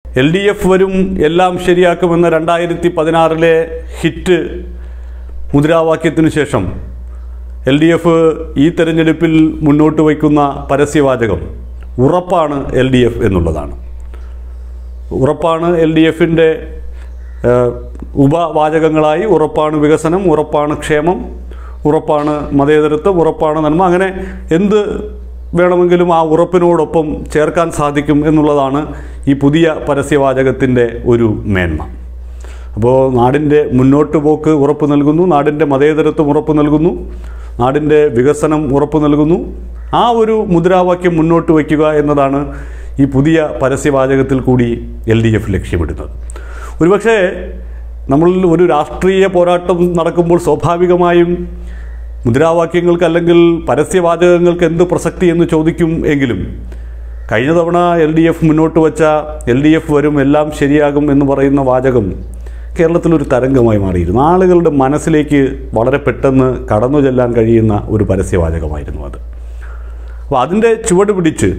L D F വരും എല്ലാം ശരിയാക്കുമെന്ന രണ്ടായിരത്തി പതിനാറിലെ ഹിറ്റ് മുദ്രാവാക്യത്തിനു ശേഷം എൽ ഡി എഫ് ഈ തെരഞ്ഞെടുപ്പിൽ മുന്നോട്ട് വയ്ക്കുന്ന പരസ്യവാചകം ഉറപ്പാണ് എൽ ഡി എഫ് എന്നുള്ളതാണ് ഉറപ്പാണ് എൽ ഡി എഫിൻ്റെ ഉപവാചകങ്ങളായി ഉറപ്പാണ് വികസനം ഉറപ്പാണ് ക്ഷേമം ഉറപ്പാണ് മതേതരത്വം ഉറപ്പാണ് നന്മ അങ്ങനെ എന്ത് വേണമെങ്കിലും ആ ഉറപ്പിനോടൊപ്പം ചേർക്കാൻ സാധിക്കും എന്നുള്ളതാണ് ഈ പുതിയ പരസ്യവാചകത്തിൻ്റെ ഒരു മേന്മ അപ്പോൾ നാടിൻ്റെ മുന്നോട്ട് പോക്ക് ഉറപ്പ് നൽകുന്നു നാടിൻ്റെ മതേതരത്വം ഉറപ്പ് നൽകുന്നു നാടിൻ്റെ വികസനം ഉറപ്പ് നൽകുന്നു ആ ഒരു മുദ്രാവാക്യം മുന്നോട്ട് വയ്ക്കുക എന്നതാണ് ഈ പുതിയ പരസ്യവാചകത്തിൽ കൂടി എൽ ഡി എഫ് ലക്ഷ്യമിടുന്നത് ഒരുപക്ഷേ നമ്മൾ ഒരു രാഷ്ട്രീയ പോരാട്ടം നടക്കുമ്പോൾ സ്വാഭാവികമായും മുദ്രാവാക്യങ്ങൾക്ക് അല്ലെങ്കിൽ പരസ്യവാചകങ്ങൾക്ക് എന്ത് പ്രസക്തി എന്ന് ചോദിക്കും എങ്കിലും കഴിഞ്ഞ തവണ എൽ ഡി എഫ് മുന്നോട്ട് വച്ച എൽ ഡി എഫ് വരും എല്ലാം ശരിയാകും എന്ന് പറയുന്ന വാചകം കേരളത്തിലൊരു തരംഗമായി മാറിയിരുന്നു ആളുകളുടെ മനസ്സിലേക്ക് വളരെ പെട്ടെന്ന് കടന്നു ചെല്ലാൻ കഴിയുന്ന ഒരു പരസ്യവാചകമായിരുന്നു അത് അപ്പോൾ അതിൻ്റെ ചുവട് പിടിച്ച്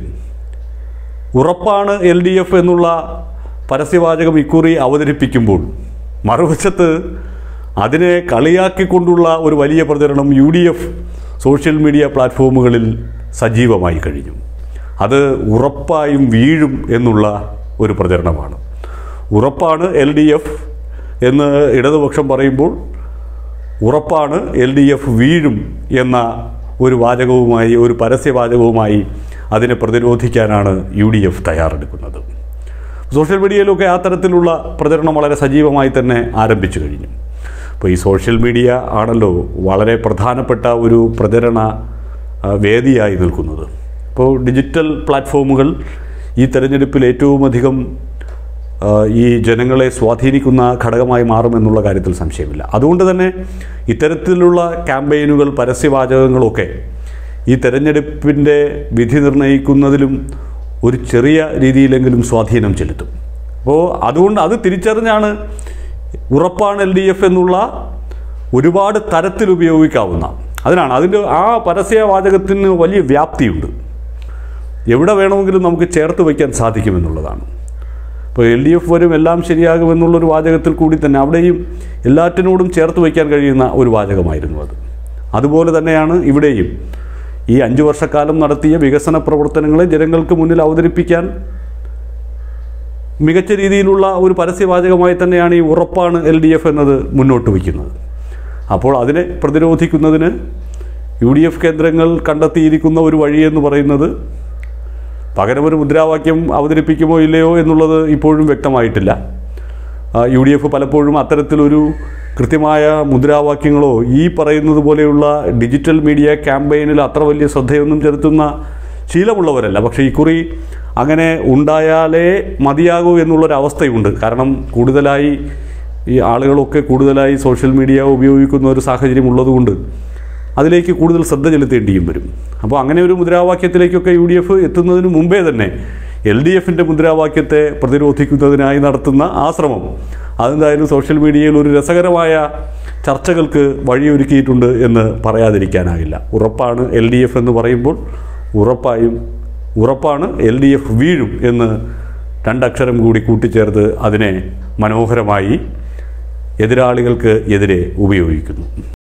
ഉറപ്പാണ് എൽ ഡി എഫ് എന്നുള്ള പരസ്യവാചകം ഇക്കുറി അവതരിപ്പിക്കുമ്പോൾ മറുവശത്ത് അതിനെ കളിയാക്കിക്കൊണ്ടുള്ള ഒരു വലിയ പ്രചരണം U D F social media പ്ലാറ്റ്ഫോമുകളിൽ സജീവമായി കഴിഞ്ഞു അത് ഉറപ്പായും വീഴും എന്നുള്ള ഒരു പ്രചരണമാണ് ഉറപ്പാണ് എൽ ഡി എഫ് എന്ന് ഇടതുപക്ഷം പറയുമ്പോൾ ഉറപ്പാണ് എൽ ഡി എഫ് വീഴും എന്ന ഒരു വാചകവുമായി ഒരു പരസ്യവാചകവുമായി അതിനെ പ്രതിരോധിക്കാനാണ് യു ഡി എഫ് തയ്യാറെടുക്കുന്നത് സോഷ്യൽ മീഡിയയിലൊക്കെ ആ തരത്തിലുള്ള പ്രചരണം വളരെ സജീവമായി തന്നെ ആരംഭിച്ചു കഴിഞ്ഞു അപ്പോൾ ഈ സോഷ്യൽ മീഡിയ ആണല്ലോ വളരെ പ്രധാനപ്പെട്ട ഒരു പ്രചരണ ആ, വേദിയായി നിൽക്കുന്നത് അപ്പോൾ ഡിജിറ്റൽ പ്ലാറ്റ്ഫോമുകൾ ഈ തെരഞ്ഞെടുപ്പിൽ ഏറ്റവും അധികം ആ, ഈ ജനങ്ങളെ സ്വാധീനിക്കുന്ന ഘടകമായി മാറുമെന്നുള്ള കാര്യത്തിൽ സംശയമില്ല അതുകൊണ്ട് തന്നെ ഇത്തരത്തിലുള്ള ക്യാമ്പയിനുകൾ പരസ്യവാചകങ്ങളൊക്കെ ഈ തെരഞ്ഞെടുപ്പിൻ്റെ വിധി നിർണ്ണയിക്കുന്നതിലും ഒരു ചെറിയ രീതിയിലെങ്കിലും സ്വാധീനം ചെലുത്തും അപ്പോൾ അതുകൊണ്ട് അത് തിരിച്ചറിഞ്ഞാണ് ഉറപ്പാണ് എൽ ഡി എഫ് എന്നുള്ള ഒരുപാട് തരത്തിൽ ഉപയോഗിക്കാവുന്ന അതിനാണ് അതിൻ്റെ ആ പരസ്യവാചകത്തിന് വലിയ വ്യാപ്തിയുണ്ട് എവിടെ വേണമെങ്കിലും നമുക്ക് ചേർത്ത് വയ്ക്കാൻ സാധിക്കുമെന്നുള്ളതാണ് ഇപ്പോൾ എൽ ഡി എഫ് വരും എല്ലാം ശരിയാകുമെന്നുള്ളൊരു വാചകത്തിൽ കൂടി തന്നെ അവിടെയും എല്ലാറ്റിനോടും ചേർത്ത് വയ്ക്കാൻ കഴിയുന്ന ഒരു വാചകമായിരുന്നു അത് അതുപോലെ തന്നെയാണ് ഇവിടെയും ഈ അഞ്ചു വർഷക്കാലം നടത്തിയ വികസന പ്രവർത്തനങ്ങളെ ജനങ്ങൾക്ക് മുന്നിൽ അവതരിപ്പിക്കാൻ മികച്ച രീതിയിലുള്ള ഒരു പരസ്യവാചകമായി തന്നെയാണ് ഈ ഉറപ്പാണ് എൽ ഡി എഫ് എന്നത് മുന്നോട്ട് വയ്ക്കുന്നത് അപ്പോൾ അതിനെ പ്രതിരോധിക്കുന്നതിന് യു ഡി എഫ് കേന്ദ്രങ്ങൾ കണ്ടെത്തിയിരിക്കുന്ന ഒരു വഴിയെന്ന് പറയുന്നത് പകരം ഒരു മുദ്രാവാക്യം അവതരിപ്പിക്കുമോ ഇല്ലയോ എന്നുള്ളത് ഇപ്പോഴും വ്യക്തമായിട്ടില്ല ആ, യു ഡി എഫ് പലപ്പോഴും അത്തരത്തിലൊരു കൃത്യമായ മുദ്രാവാക്യങ്ങളോ ഈ പറയുന്നത് പോലെയുള്ള ഡിജിറ്റൽ മീഡിയ ക്യാമ്പയിനിൽ അത്ര വലിയ ശ്രദ്ധയൊന്നും ചെലുത്തുന്ന ശീലമുള്ളവരല്ല പക്ഷേ ഇക്കുറി അങ്ങനെ ഉണ്ടായാലേ മതിയാകൂ എന്നുള്ളൊരവസ്ഥയുണ്ട് കാരണം കൂടുതലായി ഈ ആളുകളൊക്കെ കൂടുതലായി സോഷ്യൽ മീഡിയ ഉപയോഗിക്കുന്ന ഒരു സാഹചര്യം ഉള്ളതുകൊണ്ട് അതിലേക്ക് കൂടുതൽ ശ്രദ്ധ ചെലുത്തേണ്ടിയും വരും അപ്പോൾ അങ്ങനെ ഒരു മുദ്രാവാക്യത്തിലേക്കൊക്കെ യു ഡി എഫ് എത്തുന്നതിന് മുമ്പേ തന്നെ എൽ ഡി എഫിൻ്റെ മുദ്രാവാക്യത്തെ പ്രതിരോധിക്കുന്നതിനായി നടത്തുന്ന ആ ശ്രമം അതെന്തായാലും സോഷ്യൽ മീഡിയയിൽ ഒരു രസകരമായ ചർച്ചകൾക്ക് വഴിയൊരുക്കിയിട്ടുണ്ട് എന്ന് പറയാതിരിക്കാനാകില്ല ഉറപ്പാണ് എൽ ഡി എഫ് എന്ന് പറയുമ്പോൾ ഉറപ്പായും ഉറപ്പാണ് എൽ ഡി എഫ് വീഴും എന്ന് രണ്ടക്ഷരം കൂടി കൂട്ടിച്ചേർത്ത് അതിനെ മനോഹരമായി എതിരാളികൾക്ക് എതിരെ ഉപയോഗിക്കുന്നു